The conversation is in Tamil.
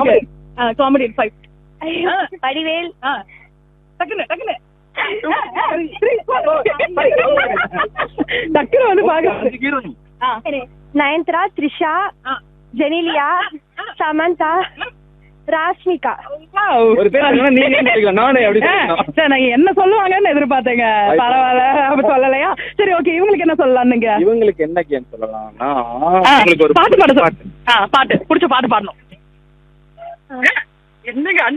உங்களுக்கு காமெடி ஃபைவ் வடிவேல் டக்குனு டக்குனு டக்குனு வந்து பாக்க நயன்தரா த்ரிஷா ஜெனிலியா சமந்தா ராஷ்மிகா ஒரு பேர் சொன்னா நீங்க என்ன சொல்லிக்கலாம் நானே அப்படி சொல்லணும். சரி நான் என்ன சொல்லுவாங்கன்னு எதிர்பார்த்தேங்க பரவாயில்ல அப்ப சொல்லலையா சரி ஓகே இவங்களுக்கு என்ன சொல்லலாம் நீங்க இவங்களுக்கு என்ன கேம் சொல்லலாம்னா ஆ, உங்களுக்கு ஒரு பாட்டு பாட சொல்லு. ஆ பாட்டு பிடிச்ச பாட்டு பாடணும் என்னங்க